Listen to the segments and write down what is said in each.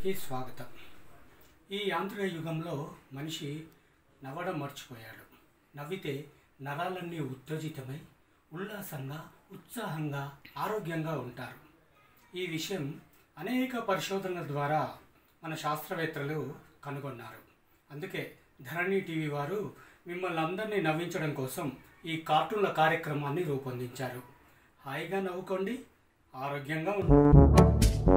అందరికీ స్వాగతం ఈ యాంత్రిక యుగంలో మనిషి నవ్వడం మర్చిపోయాడు నవ్వితే నరాలన్నీ ఉత్తేజితమై ఉల్లాసంగా ఉత్సాహంగా ఆరోగ్యంగా ఉంటారు ఈ విషయం అనేక పరిశోధనల ద్వారా మన శాస్త్రవేత్తలు కనుగొన్నారు అందుకే ధరణి టీవీ వారు మిమ్మల్ని అందరినీ నవ్వించడం కోసం ఈ కార్టూన్ల కార్యక్రమాన్ని రూపొందించారు హాయిగా నవ్వుకోండి ఆరోగ్యంగా ఉండండి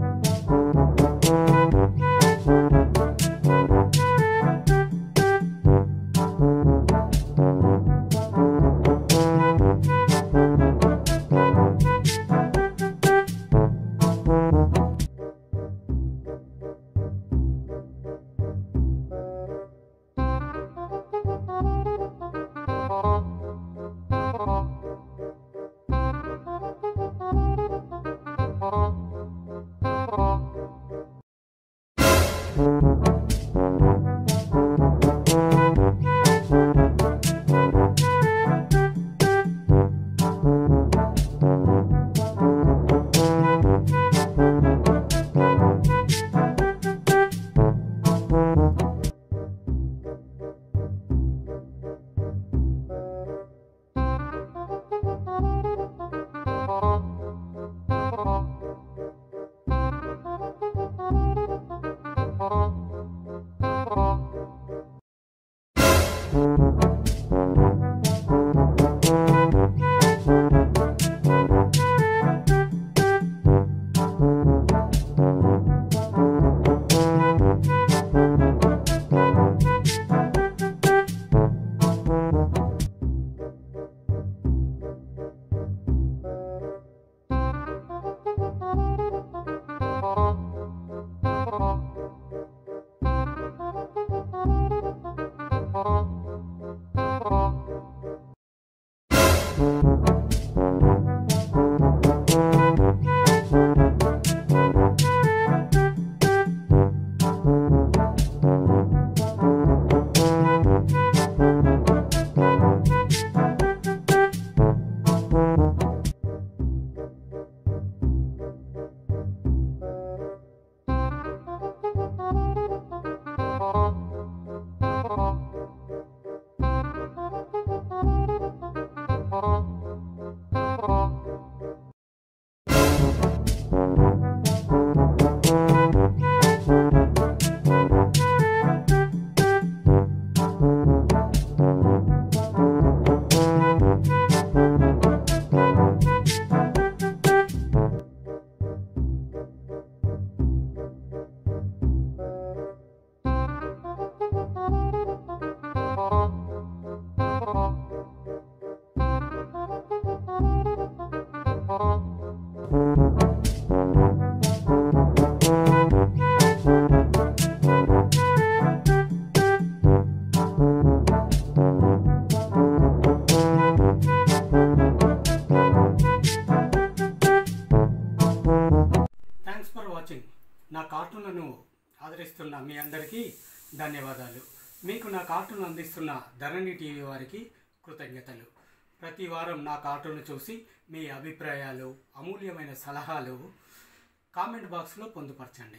థ్యాంక్స్ ఫర్ వాచింగ్ నా కార్టూన్లను ఆదరిస్తున్న మీ అందరికీ ధన్యవాదాలు మీకు నా కార్టూన్ అందిస్తున్న ధరణి టీవీ వారికి కృతజ్ఞతలు ప్రతి వారం నా కార్టూన్ చూసి మీ అభిప్రాయాలు అమూల్యమైన సలహాలు కామెంట్ బాక్స్లో పొందుపరచండి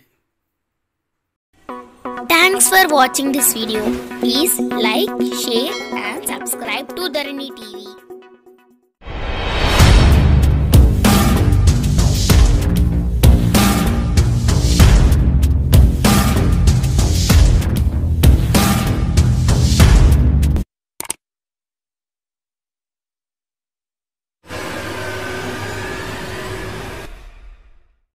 Thanks for watching this video. Please like, share and subscribe to Dharani TV.